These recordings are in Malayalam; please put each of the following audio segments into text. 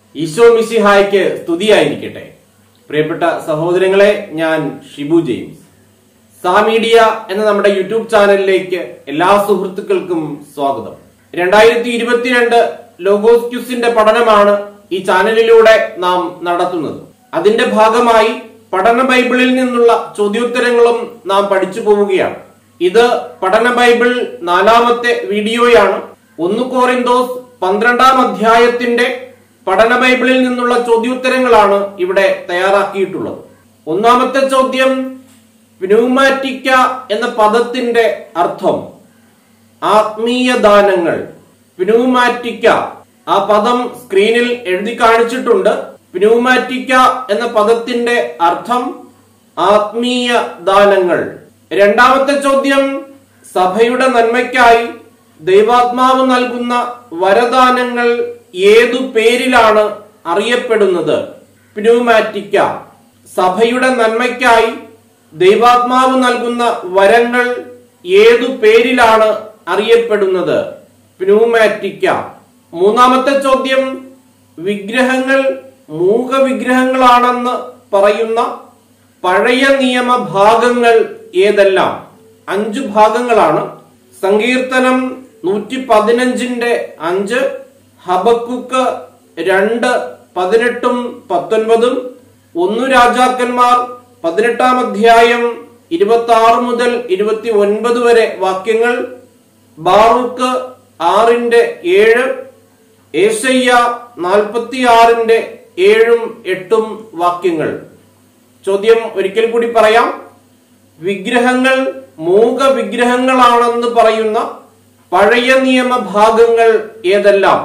ഈശോ മിശിഹായ്ക്ക് സ്തുതിയായിരിക്കട്ടെ പ്രിയപ്പെട്ട സഹോദരങ്ങളെ ഞാൻ ഷിബു ജെയിംസ് സാ മീഡിയ എന്ന നമ്മുടെ യൂട്യൂബ് ചാനലിലേക്ക് എല്ലാ സുഹൃത്തുക്കൾക്കും സ്വാഗതം രണ്ടായിരത്തി ഇരുപത്തിരണ്ട് ലോഗോസ് ക്യൂസിന്റെ പഠനമാണ് ഈ ചാനലിലൂടെ നാം നടത്തുന്നത് അതിന്റെ ഭാഗമായി പഠന ബൈബിളിൽ നിന്നുള്ള ചോദ്യോത്തരങ്ങളും നാം പഠിച്ചു പോവുകയാണ് ഇത് പഠന ബൈബിൾ നാലാമത്തെ വീഡിയോയാണ് ഒന്ന് കോറിന്തോസ് പന്ത്രണ്ടാം അധ്യായത്തിന്റെ പഠന ബൈബിളിൽ നിന്നുള്ള ചോദ്യോത്തരങ്ങളാണ് ഇവിടെ തയ്യാറാക്കിയിട്ടുള്ളത് ഒന്നാമത്തെ ചോദ്യം പ്നൂമാറ്റിക്ക എന്ന പദത്തിന്റെ അർത്ഥം ആത്മീയ ദാനങ്ങൾ പ്നൂമാറ്റിക്ക ആ പദം സ്ക്രീനിൽ എഴുതി കാണിച്ചിട്ടുണ്ട് പ്നൂമാറ്റിക്ക എന്ന പദത്തിന്റെ അർത്ഥം ആത്മീയ ദാനങ്ങൾ രണ്ടാമത്തെ ചോദ്യം സഭയുടെ നന്മയ്ക്കായി ദൈവാത്മാവ് നൽകുന്ന വരദാനങ്ങൾ ഏതു പേരിലാണ് അറിയപ്പെടുന്നത് പ്നൂമാറ്റിക്ക സഭയുടെ നന്മയ്ക്കായി ദൈവാത്മാവ് നൽകുന്ന വരങ്ങൾ ഏതു പേരിലാണ് അറിയപ്പെടുന്നത് പ്നൂമാറ്റിക്ക മൂന്നാമത്തെ ചോദ്യം വിഗ്രഹങ്ങൾ മൂകവിഗ്രഹങ്ങളാണെന്ന് പറയുന്ന പഴയ നിയമ ഭാഗങ്ങൾ ഏതെല്ലാം അഞ്ചു ഭാഗങ്ങളാണ് സങ്കീർത്തനം നൂറ്റി പതിനഞ്ചിന്റെ അഞ്ച് ഹബക്കുക്ക് രണ്ട് പതിനെട്ടും പത്തൊൻപതും ഒന്നു രാജാക്കന്മാർ പതിനെട്ടാം അധ്യായം ഇരുപത്തി ആറ് മുതൽ ഇരുപത്തി ഒൻപത് വരെ വാക്യങ്ങൾ ബാറുക്ക് ആറിന്റെ ഏഴ് ഏശയ്യ നാൽപ്പത്തിയാറിന്റെ ഏഴും എട്ടും വാക്യങ്ങൾ ചോദ്യം ഒരിക്കൽ കൂടി പറയാം വിഗ്രഹങ്ങൾ മൂക വിഗ്രഹങ്ങളാണെന്ന് പറയുന്ന പഴയ നിയമ ഭാഗങ്ങൾ ഏതെല്ലാം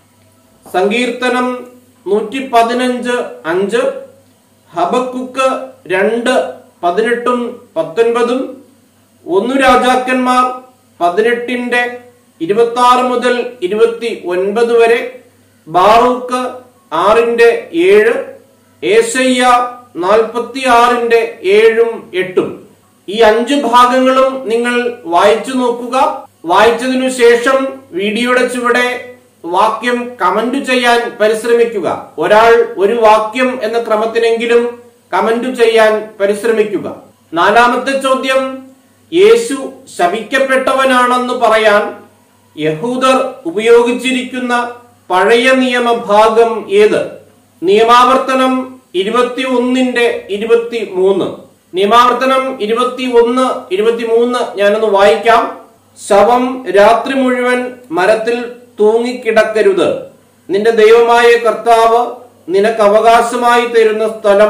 സങ്കീർത്തനം നൂറ്റി പതിനഞ്ച് അഞ്ച് ഹബക്കുക്ക് രണ്ട് പതിനെട്ടും പത്തൊൻപതും ഒന്നു രാജാക്കന്മാർ പതിനെട്ടിന്റെ ഇരുപത്തി ആറ് മുതൽ ഇരുപത്തി ഒൻപത് വരെ ബാറൂക്ക് ആറിന്റെ ഏഴ് ഏശയ്യ നാൽപ്പത്തി ആറിന്റെ ഏഴും എട്ടും ഈ അഞ്ചു ഭാഗങ്ങളും നിങ്ങൾ വായിച്ചു നോക്കുക വായിച്ചതിനു ശേഷം വീഡിയോയുടെ ചുവടെ വാക്യം കമന്റ് ചെയ്യാൻ പരിശ്രമിക്കുക ഒരാൾ ഒരു വാക്യം എന്ന ക്രമത്തിനെങ്കിലും കമന്റ് ചെയ്യാൻ പരിശ്രമിക്കുക നാലാമത്തെ ചോദ്യം യേശു ശപിക്കപ്പെട്ടവനാണെന്ന് പറയാൻ യഹൂദർ ഉപയോഗിച്ചിരിക്കുന്ന പഴയ നിയമ ഭാഗം ഏത് നിയമാവർത്തനം ഇരുപത്തി ഒന്നിന്റെ ഇരുപത്തി മൂന്ന് നിയമാവർത്തനം ഇരുപത്തി ഒന്ന് ഇരുപത്തി മൂന്ന് ഞാനൊന്ന് വായിക്കാം ശവം രാത്രി മുഴുവൻ മരത്തിൽ തൂങ്ങിക്കിടക്കരുത് നിന്റെ ദൈവമായ കർത്താവ് നിനക്ക് അവകാശമായി തരുന്ന സ്ഥലം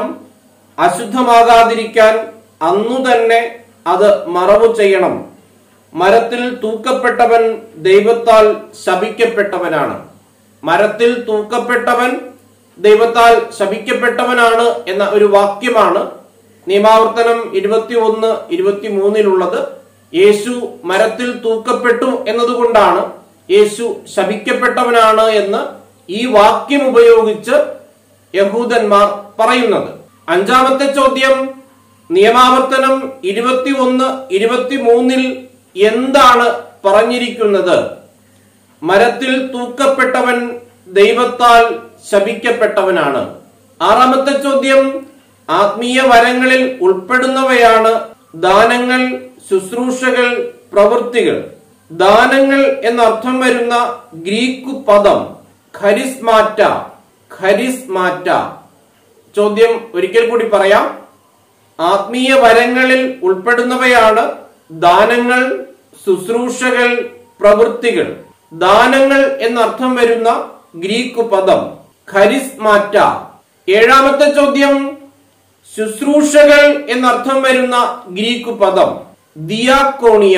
അശുദ്ധമാകാതിരിക്കാൻ അന്നു തന്നെ അത് മറവു ചെയ്യണം മരത്തിൽ തൂക്കപ്പെട്ടവൻ ദൈവത്താൽ ശപിക്കപ്പെട്ടവനാണ് മരത്തിൽ തൂക്കപ്പെട്ടവൻ ദൈവത്താൽ ശപിക്കപ്പെട്ടവനാണ് എന്ന ഒരു വാക്യമാണ് നിയമാവർത്തനം ഇരുപത്തി ഒന്ന് ഇരുപത്തി മൂന്നിലുള്ളത് യേശു മരത്തിൽ തൂക്കപ്പെട്ടു എന്നതുകൊണ്ടാണ് യേശു ശപിക്കപ്പെട്ടവനാണ് എന്ന് ഈ വാക്യം ഉപയോഗിച്ച് യഹൂദന്മാർ പറയുന്നത് അഞ്ചാമത്തെ ചോദ്യം നിയമാവർത്തനം ഇരുപത്തി ഒന്ന് ഇരുപത്തി മൂന്നിൽ എന്താണ് പറഞ്ഞിരിക്കുന്നത് മരത്തിൽ തൂക്കപ്പെട്ടവൻ ദൈവത്താൽ ശപിക്കപ്പെട്ടവനാണ് ആറാമത്തെ ചോദ്യം ആത്മീയ വരങ്ങളിൽ ഉൾപ്പെടുന്നവയാണ് ദാനങ്ങൾ ശുശ്രൂഷകൾ പ്രവൃത്തികൾ ദാനങ്ങൾ എന്നർത്ഥം വരുന്ന ഗ്രീക്ക് പദം ഖരിസ്മാറ്റ ഖരിസ്മാറ്റ ചോദ്യം ഒരിക്കൽ കൂടി പറയാം ആത്മീയ വരങ്ങളിൽ ഉൾപ്പെടുന്നവയാണ് ദാനങ്ങൾ ശുശ്രൂഷകൾ പ്രവൃത്തികൾ ദാനങ്ങൾ എന്നർത്ഥം വരുന്ന ഗ്രീക്ക് പദം ഖരിസ്മാറ്റ ഏഴാമത്തെ ചോദ്യം ശുശ്രൂഷകൾ എന്നർത്ഥം വരുന്ന ഗ്രീക്ക് പദം ദിയാക്കോണിയ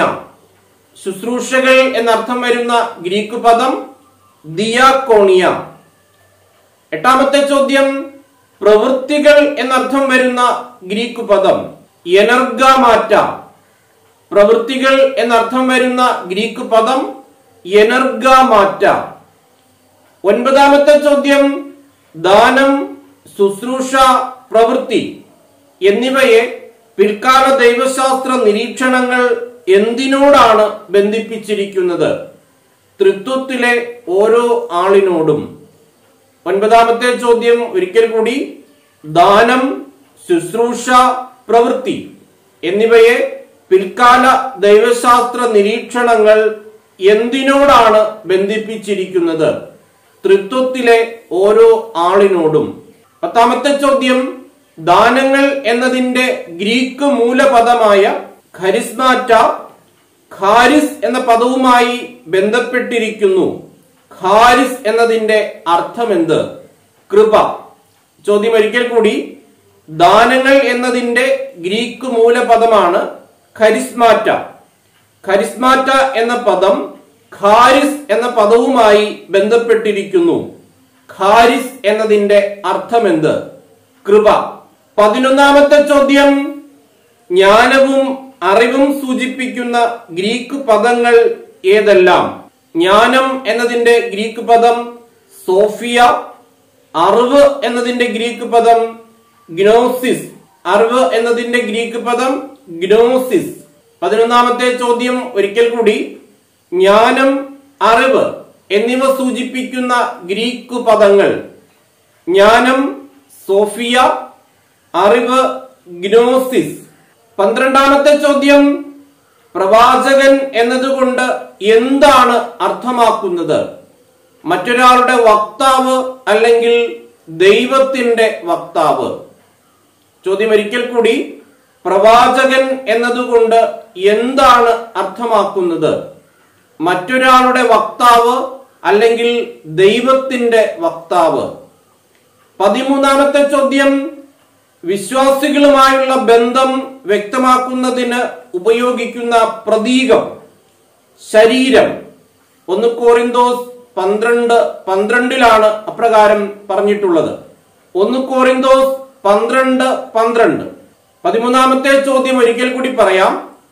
ശുശ്രൂഷകൾ എന്നർത്ഥം വരുന്ന ഗ്രീക്ക് പദം ദിയാക്കോണിയ എട്ടാമത്തെ ചോദ്യം പ്രവൃത്തികൾ എന്നർത്ഥം വരുന്ന ഗ്രീക്ക് പദം എനർഗാമാറ്റ പ്രവൃത്തികൾ എന്നർത്ഥം വരുന്ന ഗ്രീക്ക് പദം എനർഗാമാറ്റ ഒൻപതാമത്തെ ചോദ്യം ദാനം ശുശ്രൂഷ പ്രവൃത്തി എന്നിവയെ പിൽക്കാല ദൈവശാസ്ത്ര നിരീക്ഷണങ്ങൾ എന്തിനോടാണ് ബന്ധിപ്പിച്ചിരിക്കുന്നത് തൃത്വത്തിലെ ഓരോ ആളിനോടും ഒൻപതാമത്തെ ചോദ്യം ഒരിക്കൽ കൂടി ദാനം ശുശ്രൂഷ പ്രവൃത്തി എന്നിവയെ പിൽക്കാല ദൈവശാസ്ത്ര നിരീക്ഷണങ്ങൾ എന്തിനോടാണ് ബന്ധിപ്പിച്ചിരിക്കുന്നത് തൃത്വത്തിലെ ഓരോ ആളിനോടും പത്താമത്തെ ചോദ്യം ദാനങ്ങൾ എന്നതിന്റെ ഗ്രീക്ക് മൂലപദമായ ഖരിസ്മാറ്റ ഖാരിസ് എന്ന പദവുമായി ബന്ധപ്പെട്ടിരിക്കുന്നു ഖാരിസ് എന്നതിന്റെ അർത്ഥമെന്ത് കൃപ ചോദ്യം ഒരിക്കൽ കൂടി ദാനങ്ങൾ എന്നതിന്റെ ഗ്രീക്ക് മൂലപദമാണ് ഖരിസ്മാറ്റ ഖരിസ്മാറ്റ എന്ന പദം ഖാരിസ് എന്ന പദവുമായി ബന്ധപ്പെട്ടിരിക്കുന്നു ഖാരിസ് എന്നതിന്റെ അർത്ഥമെന്ത് കൃപ പതിനൊന്നാമത്തെ ചോദ്യം ജ്ഞാനവും അറിവും സൂചിപ്പിക്കുന്ന ഗ്രീക്ക് പദങ്ങൾ ഏതെല്ലാം ജ്ഞാനം എന്നതിന്റെ ഗ്രീക്ക് പദം സോഫിയ അറിവ് എന്നതിന്റെ ഗ്രീക്ക് പദം ഗ്നോസിസ് അറിവ് എന്നതിന്റെ ഗ്രീക്ക് പദം ഗ്നോസിസ് പതിനൊന്നാമത്തെ ചോദ്യം ഒരിക്കൽ കൂടി ജ്ഞാനം അറിവ് എന്നിവ സൂചിപ്പിക്കുന്ന ഗ്രീക്ക് പദങ്ങൾ ജ്ഞാനം സോഫിയ അറിവ് ഗ്നോസിസ് പന്ത്രണ്ടാമത്തെ ചോദ്യം പ്രവാചകൻ എന്നതുകൊണ്ട് എന്താണ് അർത്ഥമാക്കുന്നത് മറ്റൊരാളുടെ വക്താവ് അല്ലെങ്കിൽ ദൈവത്തിന്റെ വക്താവ് ചോദ്യം ഒരിക്കൽ കൂടി പ്രവാചകൻ എന്നതുകൊണ്ട് എന്താണ് അർത്ഥമാക്കുന്നത് മറ്റൊരാളുടെ വക്താവ് അല്ലെങ്കിൽ ദൈവത്തിന്റെ വക്താവ് പതിമൂന്നാമത്തെ ചോദ്യം വിശ്വാസികളുമായുള്ള ബന്ധം വ്യക്തമാക്കുന്നതിന് ഉപയോഗിക്കുന്ന പ്രതീകം ശരീരം ഒന്ന് കോറിന്തോസ് പന്ത്രണ്ട് പന്ത്രണ്ടിലാണ് അപ്രകാരം പറഞ്ഞിട്ടുള്ളത് ഒന്ന് കോറിന്തോസ് പന്ത്രണ്ട് പന്ത്രണ്ട് പതിമൂന്നാമത്തെ ചോദ്യം ഒരിക്കൽ കൂടി പറയാം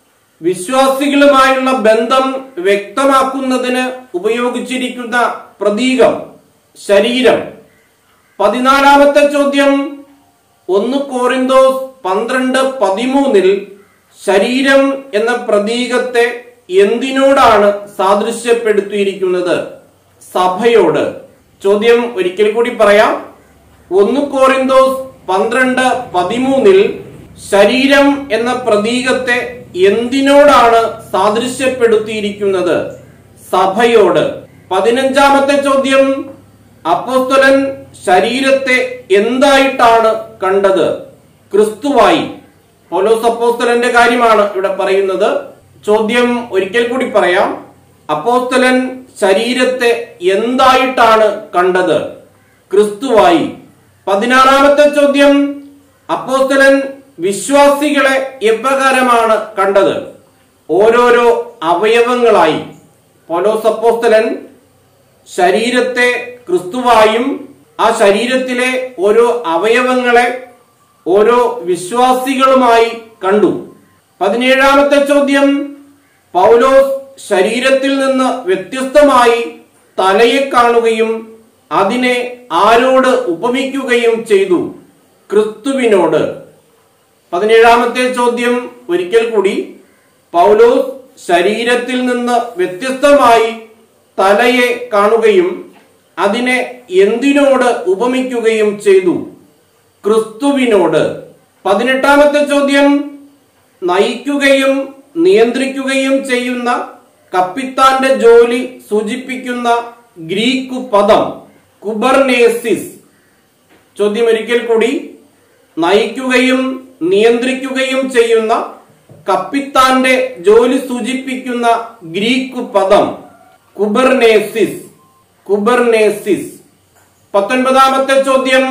വിശ്വാസികളുമായുള്ള ബന്ധം വ്യക്തമാക്കുന്നതിന് ഉപയോഗിച്ചിരിക്കുന്ന പ്രതീകം ശരീരം പതിനാലാമത്തെ ചോദ്യം ഒന്ന് കോറിന്തോസ് പന്ത്രണ്ട് പതിമൂന്നിൽ ശരീരം എന്ന പ്രതീകത്തെ എന്തിനോടാണ് സാദൃശ്യപ്പെടുത്തിയിരിക്കുന്നത് സഭയോട് ചോദ്യം ഒരിക്കൽ കൂടി പറയാം ഒന്ന് കോറിന്തോസ് പന്ത്രണ്ട് പതിമൂന്നിൽ ശരീരം എന്ന പ്രതീകത്തെ എന്തിനോടാണ് സാദൃശ്യപ്പെടുത്തിയിരിക്കുന്നത് സഭയോട് പതിനഞ്ചാമത്തെ ചോദ്യം അപ്പോസ്തലൻ ശരീരത്തെ എന്തായിട്ടാണ് കണ്ടത് ക്രിസ്തുവായി പൗലോസ് അപ്പോസ്തലന്റെ കാര്യമാണ് ഇവിടെ പറയുന്നത് ചോദ്യം ഒരിക്കൽ കൂടി പറയാം അപ്പോസ്തലൻ ശരീരത്തെ എന്തായിട്ടാണ് കണ്ടത് ക്രിസ്തുവായി പതിനാറാമത്തെ ചോദ്യം അപ്പോസ്തലൻ വിശ്വാസികളെ എപ്രകാരമാണ് കണ്ടത് ഓരോരോ അവയവങ്ങളായി പൗലോസ് അപ്പോസ്തലൻ ശരീരത്തെ ക്രിസ്തുവായും ആ ശരീരത്തിലെ ഓരോ അവയവങ്ങളെ ഓരോ വിശ്വാസികളുമായി കണ്ടു പതിനേഴാമത്തെ ചോദ്യം പൗലോസ് ശരീരത്തിൽ നിന്ന് വ്യത്യസ്തമായി തലയെ കാണുകയും അതിനെ ആരോട് ഉപമിക്കുകയും ചെയ്തു ക്രിസ്തുവിനോട് പതിനേഴാമത്തെ ചോദ്യം ഒരിക്കൽ കൂടി പൗലോസ് ശരീരത്തിൽ നിന്ന് വ്യത്യസ്തമായി തലയെ കാണുകയും അതിനെ എന്തിനോട് ഉപമിക്കുകയും ചെയ്തു ക്രിസ്തുവിനോട് പതിനെട്ടാമത്തെ ചോദ്യം നയിക്കുകയും നിയന്ത്രിക്കുകയും ചെയ്യുന്ന കപ്പിത്താന്റെ ജോലി സൂചിപ്പിക്കുന്ന ഗ്രീക്ക് പദം കുബർനേസിസ് ചോദ്യം ഒരിക്കൽ കൂടി നയിക്കുകയും നിയന്ത്രിക്കുകയും ചെയ്യുന്ന കപ്പിത്താന്റെ ജോലി സൂചിപ്പിക്കുന്ന ഗ്രീക്ക് പദം കുബർനേസിസ് കുബർനേസിസ് പത്തൊൻപതാമത്തെ ചോദ്യം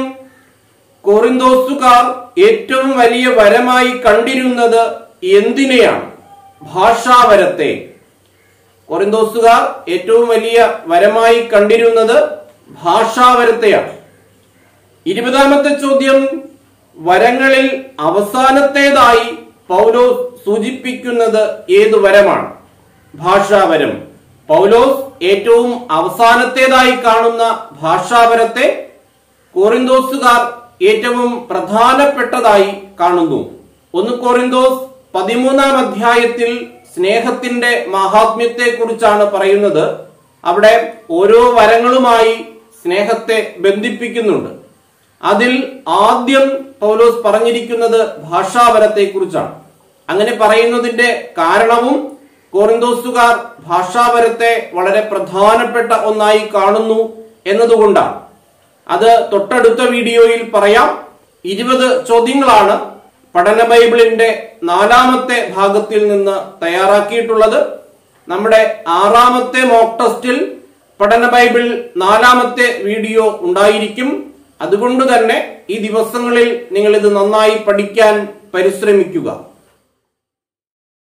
കോറിന്തോസുകാർ ഏറ്റവും വലിയ വരമായി കണ്ടിരുന്നത് എന്തിനെയാണ് ഭാഷാവരത്തെ കൊറിന്തോസുകാർ ഏറ്റവും വലിയ വരമായി കണ്ടിരുന്നത് ഭാഷാവരത്തെയാണ് ഇരുപതാമത്തെ ചോദ്യം വരങ്ങളിൽ അവസാനത്തേതായി പൗലോസ് സൂചിപ്പിക്കുന്നത് ഏതു വരമാണ് ഭാഷാവരം പൗലോസ് ഏറ്റവും അവസാനത്തേതായി കാണുന്ന ഭാഷാവരത്തെ കോറിന്തോസുകാർ ഏറ്റവും പ്രധാനപ്പെട്ടതായി കാണുന്നു ഒന്ന് കോറിന്തോസ് പതിമൂന്നാം അധ്യായത്തിൽ സ്നേഹത്തിന്റെ മഹാത്മ്യത്തെ കുറിച്ചാണ് പറയുന്നത് അവിടെ ഓരോ വരങ്ങളുമായി സ്നേഹത്തെ ബന്ധിപ്പിക്കുന്നുണ്ട് അതിൽ ആദ്യം പൗലോസ് പറഞ്ഞിരിക്കുന്നത് ഭാഷാപരത്തെക്കുറിച്ചാണ് അങ്ങനെ പറയുന്നതിന്റെ കാരണവും കോറിന്തോസുകാർ ഭാഷാപരത്തെ വളരെ പ്രധാനപ്പെട്ട ഒന്നായി കാണുന്നു എന്നതുകൊണ്ടാണ് അത് തൊട്ടടുത്ത വീഡിയോയിൽ പറയാം ഇരുപത് ചോദ്യങ്ങളാണ് പഠന ബൈബിളിന്റെ നാലാമത്തെ ഭാഗത്തിൽ നിന്ന് തയ്യാറാക്കിയിട്ടുള്ളത് നമ്മുടെ ആറാമത്തെ മോക്ക് ടെസ്റ്റിൽ പഠന ബൈബിൾ നാലാമത്തെ വീഡിയോ ഉണ്ടായിരിക്കും അതുകൊണ്ട് തന്നെ ഈ ദിവസങ്ങളിൽ നിങ്ങൾ ഇത് നന്നായി പഠിക്കാൻ പരിശ്രമിക്കുക